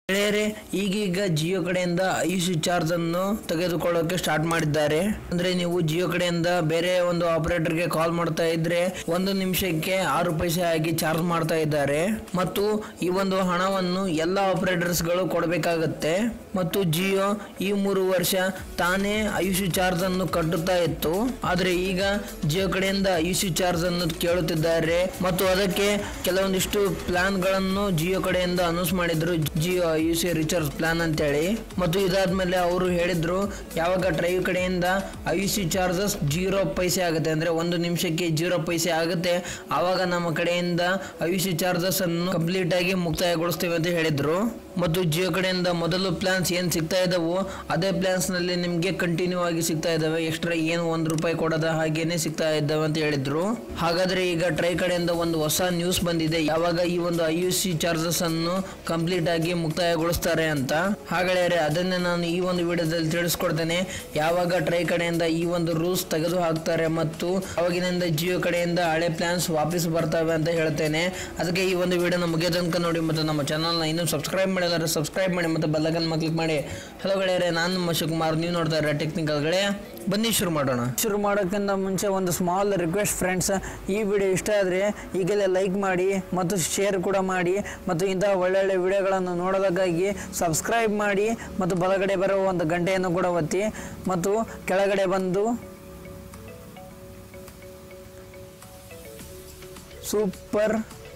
ಗೆಳೆಯರೆ ಈಗೀಗ ಜಿಯೋ ಕಡೆಯಿಂದ ಐಸಿ ಚಾರ್ಜ್ ಅನ್ನು ತೆಗೆದುಕೊಳ್ಳೋಕೆ ಸ್ಟಾರ್ಟ್ ಮಾಡಿದ್ದಾರೆ ಅಂದ್ರೆ ನೀವು ಜಿಯೋ ಕಡೆಯಿಂದ ಬೇರೆ ಒಂದು ಆಪರೇಟರ್ಗೆ ಕಾಲ್ ಮಾಡ್ತಾ ಇದ್ರೆ ಒಂದು ನಿಮಿಷಕ್ಕೆ ಆರು ಪೈಸೆ ಆಗಿ ಚಾರ್ಜ್ ಮಾಡ್ತಾ ಇದ್ದಾರೆ ಮತ್ತು ಈ ಒಂದು ಹಣವನ್ನು ಎಲ್ಲ ಆಪರೇಟರ್ಸ್ ಗಳು ಕೊಡಬೇಕಾಗತ್ತೆ ಮತ್ತು ಜಿಯೋ ಈ ಮೂರು ವರ್ಷ ತಾನೇ ಐಸಿ ಚಾರ್ಜ್ ಅನ್ನು ಕಟ್ಟುತ್ತಾ ಇತ್ತು ಆದ್ರೆ ಈಗ ಜಿಯೋ ಕಡೆಯಿಂದ ಐಸಿ ಚಾರ್ಜ್ ಅನ್ನು ಕೇಳುತ್ತಿದ್ದಾರೆ ಮತ್ತು ಅದಕ್ಕೆ ಕೆಲವೊಂದಿಷ್ಟು ಪ್ಲಾನ್ ಗಳನ್ನು ಜಿಯೋ ಕಡೆಯಿಂದ ಅನೌನ್ಸ್ ಮಾಡಿದ್ರು Jio U C recharge plan ಅಂತೇಳಿ ಮತ್ತು ಇದಾದ್ಮೇಲೆ ಅವರು ಹೇಳಿದ್ರು ಯಾವಾಗ ಡ್ರೈವ್ ಕಡೆಯಿಂದ I C charges zero paise ಆಗುತ್ತೆ ಅಂದ್ರೆ ಒಂದು ನಿಮಿಷಕ್ಕೆ ಜೀರೋ ಪೈಸೆ ಆಗುತ್ತೆ ಆವಾಗ ನಮ್ಮ ಕಡೆಯಿಂದ ಐ ಸಿ ಚಾರ್ಜಸ್ ಅನ್ನು ಕಂಪ್ಲೀಟ್ ಆಗಿ ಮುಕ್ತಾಯಗೊಳಿಸ್ತೇವೆ ಅಂತ ಹೇಳಿದ್ರು ಮತ್ತು ಜಿಯೋ ಕಡೆಯಿಂದ ಮೊದಲು ಪ್ಲಾನ್ಸ್ ಏನ್ ಸಿಗ್ತಾ ಇದಾವೋ ಅದೇ ಪ್ಲಾನ್ಸ್ ನಲ್ಲಿ ನಿಮ್ಗೆ ಕಂಟಿನ್ಯೂ ಆಗಿ ಸಿಗ್ತಾ ಇದಾವೆ ಎಕ್ಸ್ಟ್ರಾ ಏನು ಒಂದ್ ರೂಪಾಯಿ ಕೊಡದ ಹಾಗೇನೆ ಸಿಗ್ತಾ ಇದ್ದಾವೆ ಅಂತ ಹೇಳಿದ್ರು ಹಾಗಾದ್ರೆ ಈಗ ಟ್ರೈ ಕಡೆಯಿಂದ ಒಂದು ಹೊಸ ನ್ಯೂಸ್ ಬಂದಿದೆ ಯಾವಾಗ ಈ ಒಂದು ಐ ಯು ಸಿ ಚಾರ್ಜಸ್ ಅನ್ನು ಕಂಪ್ಲೀಟ್ ಆಗಿ ಮುಕ್ತಾಯಗೊಳಿಸ್ತಾರೆ ಅಂತ ಹಾಗಾದ್ರೆ ಅದನ್ನೇ ನಾನು ಈ ಒಂದು ವಿಡಿಯೋದಲ್ಲಿ ತಿಳಿಸ್ಕೊಡ್ತೇನೆ ಯಾವಾಗ ಟ್ರೈ ಕಡೆಯಿಂದ ಈ ಒಂದು ರೂಲ್ಸ್ ತೆಗೆದು ಹಾಕ್ತಾರೆ ಮತ್ತು ಅವಾಗಿನಿಂದ ಜಿಯೋ ಕಡೆಯಿಂದ ಹಳೆ ಪ್ಲಾನ್ಸ್ ವಾಪಸ್ ಬರ್ತವೆ ಅಂತ ಹೇಳ್ತೇನೆ ಅದಕ್ಕೆ ಈ ಒಂದು ವಿಡಿಯೋನ ಮುಗಿಯೋ ತನಕ ನೋಡಿ ಮತ್ತು ನಮ್ಮ ಚಾನಲ್ನ ಇನ್ನೂ ಸಬ್ಸ್ಕ್ರೈಬ್ ಮಾಡಿದರೆ ಸಬ್ಸ್ಕ್ರೈಬ್ ಮಾಡಿ ಮತ್ತು ಬೆಲ್ಲಗನ್ ಕ್ಲಿಕ್ ಮಾಡಿ ಹಲೋ ಗೆಳೆಯರೆ ನಾನು ನಿಮ್ಮ ಶಿವಕುಮಾರ್ ನೀವು ನೋಡ್ತಾ ಇರೋ ಟೆಕ್ನಿಕಲ್ ಗೆಳೆಯ ಬನ್ನಿ ಶುರು ಮಾಡೋಣ ಶುರು ಮಾಡೋಕ್ಕಿಂತ ಮುಂಚೆ ಒಂದು ಸ್ಮಾಲ್ ರಿಕ್ವೆಸ್ಟ್ ಫ್ರೆಂಡ್ಸ್ ಈ ವಿಡಿಯೋ ಇಷ್ಟ ಆದರೆ ಈಗಲೇ ಲೈಕ್ ಮಾಡಿ ಮತ್ತು ಶೇರ್ ಕೂಡ ಮಾಡಿ ಮತ್ತು ಇಂತಹ ಒಳ್ಳೊಳ್ಳೆ ವಿಡಿಯೋಗಳನ್ನು ನೋಡೋದಕ್ಕಾಗಿ ಸಬ್ಸ್ಕ್ರೈಬ್ ಮಾಡಿ ಮತ್ತು ಬಲಗಡೆ ಬರುವ ಒಂದು ಗಂಟೆಯನ್ನು ಕೂಡ ಒತ್ತಿ ಮತ್ತು ಕೆಳಗಡೆ ಬಂದು ಸೂಪರ್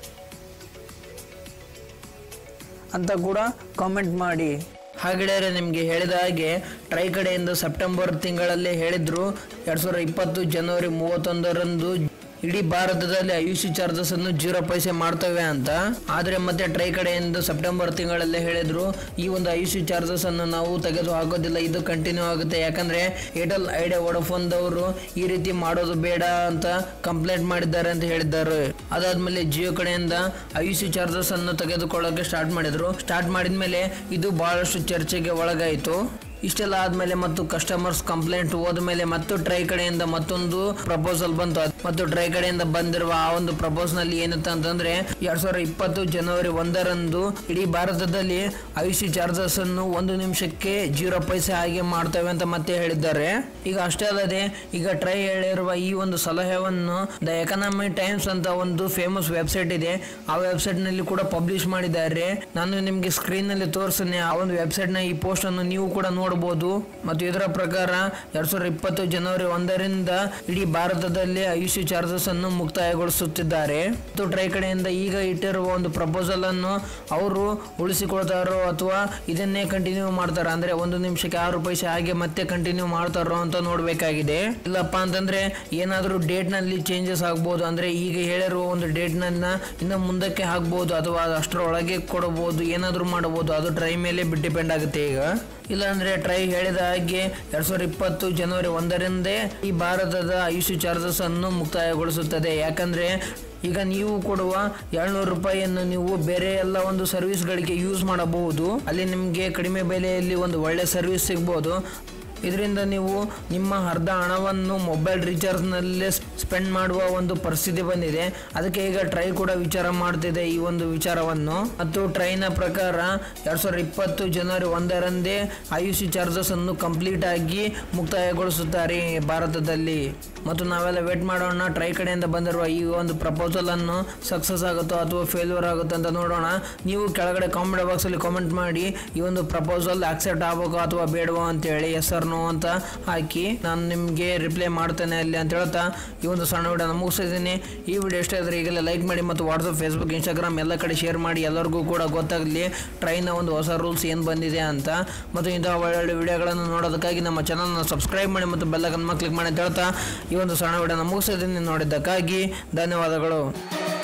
ಅಂತ ಕೂಡ ಕಾಮೆಂಟ್ ಮಾಡಿ ಹಾಗೆಳೆಯರೆ ನಿಮಗೆ ಹೇಳಿದ ಹಾಗೆ ಟ್ರೈ ಕಡೆಯಿಂದ ಸೆಪ್ಟೆಂಬರ್ ತಿಂಗಳಲ್ಲೇ ಹೇಳಿದ್ರು ಎರಡ್ ಸಾವಿರದ ಇಪ್ಪತ್ತು ಜನವರಿ ಮೂವತ್ತೊಂದರಂದು ಇಡೀ ಭಾರತದಲ್ಲಿ ಐ ಯು ಸಿ ಚಾರ್ಜಸ್ ಅನ್ನು ಜೀರೋ ಪೈಸೆ ಮಾಡ್ತವೆ ಅಂತ ಆದ್ರೆ ಮತ್ತೆ ಟ್ರೈ ಕಡೆಯಿಂದ ಸೆಪ್ಟೆಂಬರ್ ತಿಂಗಳಲ್ಲೇ ಹೇಳಿದ್ರು ಈ ಒಂದು ಐ ಯು ಸಿ ಚಾರ್ಜಸ್ ಅನ್ನು ನಾವು ತೆಗೆದು ಹಾಕೋದಿಲ್ಲ ಇದು ಕಂಟಿನ್ಯೂ ಆಗುತ್ತೆ ಯಾಕಂದ್ರೆ ಏರ್ಟೆಲ್ ಐಡಿಯಾ ವೋಡಫೋನ್ದವರು ಈ ರೀತಿ ಮಾಡೋದು ಬೇಡ ಅಂತ ಕಂಪ್ಲೇಂಟ್ ಮಾಡಿದ್ದಾರೆ ಅಂತ ಹೇಳಿದ್ದಾರೆ ಅದಾದ್ಮೇಲೆ ಜಿಯೋ ಕಡೆಯಿಂದ ಐ ಯು ಸಿ ಚಾರ್ಜಸ್ ಅನ್ನು ತೆಗೆದುಕೊಳ್ಳೋಕೆ ಸ್ಟಾರ್ಟ್ ಮಾಡಿದ್ರು ಸ್ಟಾರ್ಟ್ ಮಾಡಿದ್ಮೇಲೆ ಇದು ಬಹಳಷ್ಟು ಚರ್ಚೆಗೆ ಒಳಗಾಯಿತು ಇಷ್ಟೆಲ್ಲ ಆದ್ಮೇಲೆ ಮತ್ತು ಕಸ್ಟಮರ್ಸ್ ಕಂಪ್ಲೇಂಟ್ ಹೋದ್ಮೇಲೆ ಮತ್ತು ಟ್ರೈ ಕಡೆಯಿಂದ ಮತ್ತೊಂದು ಪ್ರಪೋಸಲ್ ಬಂತು ಅದ್- ಮತ್ತು ಟ್ರೈ ಕಡೆಯಿಂದ ಬಂದಿರುವ ಆ ಒಂದು ಪ್ರಪೋಸ್ ನಲ್ಲಿ ಏನಿತ್ತು ಅಂತಂದ್ರೆ ಎರಡ್ ಸಾವಿರದ ಇಪ್ಪತ್ತು ಜನವರಿ ಒಂದರಂದು ಇಡೀ ಭಾರತದಲ್ಲಿ ಐ ಸಿ ಚಾರ್ಜಸ್ ಅನ್ನು ಒಂದು ನಿಮಿಷಕ್ಕೆ ಜೀರೋ ಪೈಸೆ ಹಾಗೆ ಮಾಡ್ತೇವೆ ಅಂತ ಮತ್ತೆ ಹೇಳಿದ್ದಾರೆ ಈಗ ಅಷ್ಟೇ ಅಲ್ಲದೆ ಈಗ ಟ್ರೈ ಹೇಳಿರುವ ಈ ಒಂದು ಸಲಹೆಯನ್ನು ದ ಎಕನಾಮಿ ಟೈಮ್ಸ್ ಅಂತ ಒಂದು ಫೇಮಸ್ ವೆಬ್ಸೈಟ್ ಇದೆ ಆ ವೆಬ್ಸೈಟ್ ನಲ್ಲಿ ಕೂಡ ಪಬ್ಲಿಷ್ ಮಾಡಿದ್ದಾರೆ ನಾನು ನಿಮ್ಗೆ ಸ್ಕ್ರೀನ್ ನಲ್ಲಿ ತೋರಿಸ್ತೇನೆ ಆ ಒಂದು ವೆಬ್ಸೈಟ್ ನ ಈ ಪೋಸ್ಟ್ ಅನ್ನು ನೀವು ಕೂಡ ನೋಡಬಹುದು ಮತ್ತು ಇದರ ಪ್ರಕಾರ ಎರಡ್ ಸಾವಿರದ ಇಪ್ಪತ್ತು ಜನವರಿ ಒಂದರಿಂದ ಇಡೀ ಭಾರತದಲ್ಲಿ ಐ ಸಿ ಚಾರ್ಜಸ್ ಅನ್ನು ಮುಕ್ತಾಯಗೊಳಿಸುತ್ತಿದ್ದಾರೆ ಮತ್ತು ಟ್ರೈ ಕಡೆಯಿಂದ ಈಗ ಇಟ್ಟಿರುವ ಒಂದು ಪ್ರಪೋಸಲ್ ಅನ್ನು ಅವರು ಉಳಿಸಿಕೊಳ್ತಾರೋ ಅಥವಾ ಇದನ್ನೇ ಕಂಟಿನ್ಯೂ ಮಾಡ್ತಾರ ಅಂದ್ರೆ ಒಂದು ನಿಮಿಷಕ್ಕೆ ಆರು ಪೈಸೆ ಹಾಗೆ ಮತ್ತೆ ಕಂಟಿನ್ಯೂ ಮಾಡ್ತಾರೋ ಅಂತ ನೋಡ್ಬೇಕಾಗಿದೆ ಇಲ್ಲಪ್ಪ ಅಂತಂದ್ರೆ ಏನಾದರೂ ಡೇಟ್ ನಲ್ಲಿ ಚೇಂಜಸ್ ಆಗ್ಬೋದು ಅಂದ್ರೆ ಈಗ ಹೇಳಿರುವ ಒಂದು ಡೇಟ್ ನನ್ನ ಇನ್ನು ಮುಂದಕ್ಕೆ ಹಾಕ್ಬೋದು ಅಥವಾ ಅಷ್ಟರೊಳಗೆ ಕೊಡಬಹುದು ಏನಾದರೂ ಮಾಡಬಹುದು ಅದು ಟ್ರೈ ಮೇಲೆ ಡಿಪೆಂಡ್ ಆಗುತ್ತೆ ಈಗ ಇಲ್ಲಾಂದ್ರೆ ಟ್ರೈ ಹೇಳಿದ ಹಾಗೆ ಎರಡ್ ಸಾವಿರದ ಇಪ್ಪತ್ತು ಜನವರಿ ಒಂದರಿಂದೇ ಈ ಭಾರತದ ಐಸಿ ಚಾರ್ಜಸ್ ಅನ್ನು ಮುಕ್ತಾಯಗೊಳಿಸುತ್ತದೆ ಯಾಕಂದ್ರೆ ಈಗ ನೀವು ಕೊಡುವ ಏಳ್ನೂರು ರೂಪಾಯಿಯನ್ನು ನೀವು ಬೇರೆ ಎಲ್ಲ ಒಂದು ಸರ್ವಿಸ್ಗಳಿಗೆ ಯೂಸ್ ಮಾಡಬಹುದು ಅಲ್ಲಿ ನಿಮಗೆ ಕಡಿಮೆ ಬೆಲೆಯಲ್ಲಿ ಒಂದು ಒಳ್ಳೆ ಸರ್ವಿಸ್ ಸಿಗ್ಬೋದು ಇದರಿಂದ ನೀವು ನಿಮ್ಮ ಅರ್ಧ ಹಣವನ್ನು ಮೊಬೈಲ್ ರೀಚಾರ್ಜ್ನಲ್ಲೇ ಸ್ಪೆಂಡ್ ಮಾಡುವ ಒಂದು ಪರಿಸ್ಥಿತಿ ಬಂದಿದೆ ಅದಕ್ಕೆ ಈಗ ಟ್ರೈ ಕೂಡ ವಿಚಾರ ಮಾಡ್ತಿದೆ ಈ ಒಂದು ವಿಚಾರವನ್ನು ಮತ್ತು ಟ್ರೈನ ಪ್ರಕಾರ ಎರಡ್ ಸಾವಿರದ ಇಪ್ಪತ್ತು ಜನವರಿ ಒಂದರಂದೇ ಐ ಯು ಸಿ ಚಾರ್ಜಸ್ ಅನ್ನು ಕಂಪ್ಲೀಟ್ ಆಗಿ ಮುಕ್ತಾಯಗೊಳಿಸುತ್ತಾರೆ ಭಾರತದಲ್ಲಿ ಮತ್ತು ನಾವೆಲ್ಲ ವೇಟ್ ಮಾಡೋಣ ಟ್ರೈ ಕಡೆಯಿಂದ ಬಂದಿರುವ ಈ ಒಂದು ಪ್ರಪೋಸಲ್ ಅನ್ನು ಸಕ್ಸಸ್ ಆಗುತ್ತೋ ಅಥವಾ ಫೇಲ್ಯೂರ್ ಆಗುತ್ತೋ ಅಂತ ನೋಡೋಣ ನೀವು ಕೆಳಗಡೆ ಕಾಮೆಂಟ್ ಬಾಕ್ಸ್ ಅಲ್ಲಿ ಕಾಮೆಂಟ್ ಮಾಡಿ ಈ ಒಂದು ಪ್ರಪೋಸಲ್ ಆಕ್ಸೆಪ್ಟ್ ಆಗಬೇಕು ಅಥವಾ ಬೇಡವೋ ಅಂತ ಹೇಳಿ ಎಸ್ ಆರ್ ನೋ ಅಂತ ಹಾಕಿ ನಾನು ನಿಮಗೆ ರಿಪ್ಲೈ ಮಾಡ್ತೇನೆ ಅಲ್ಲಿ ಅಂತ ಹೇಳ್ತಾ ಈ ಒಂದು ಸಣ್ಣ ವಿಡಿಯೋನ ಮುಗಿಸಿದ್ದೀನಿ ಈ ವಿಡಿಯೋ ಇಷ್ಟ ಇದ್ರೆ ಈಗಲೇ ಲೈಕ್ ಮಾಡಿ ಮತ್ತು ವಾಟ್ಸಪ್ ಫೇಸ್ಬುಕ್ ಇನ್ಸ್ಟಾಗ್ರಾಮ್ ಎಲ್ಲ ಕಡೆ ಶೇರ್ ಮಾಡಿ ಎಲ್ಲರಿಗೂ ಕೂಡ ಗೊತ್ತಾಗಲಿ ಟ್ರೈನ ಒಂದು ಹೊಸ ರೂಲ್ಸ್ ಏನು ಬಂದಿದೆ ಅಂತ ಮತ್ತು ಇಂತಹ ಒಳ್ಳೊಳ್ಳೆ ವಿಡಿಯೋಗಳನ್ನು ನೋಡೋದಕ್ಕಾಗಿ ನಮ್ಮ ಚಾನಲ್ನ ಸಬ್ಸ್ಕ್ರೈಬ್ ಮಾಡಿ ಮತ್ತು ಬೆಲ್ಲಕನ್ನ ಕ್ಲಿಕ್ ಮಾಡಿ ಅಂತ ಹೇಳ್ತಾ ಈ ಒಂದು ಸಣ್ಣ ವಿಡಿಯೋನ ಮುಗಿಸಿದ್ದೀನಿ ನೋಡಿದ್ದಕ್ಕಾಗಿ ಧನ್ಯವಾದಗಳು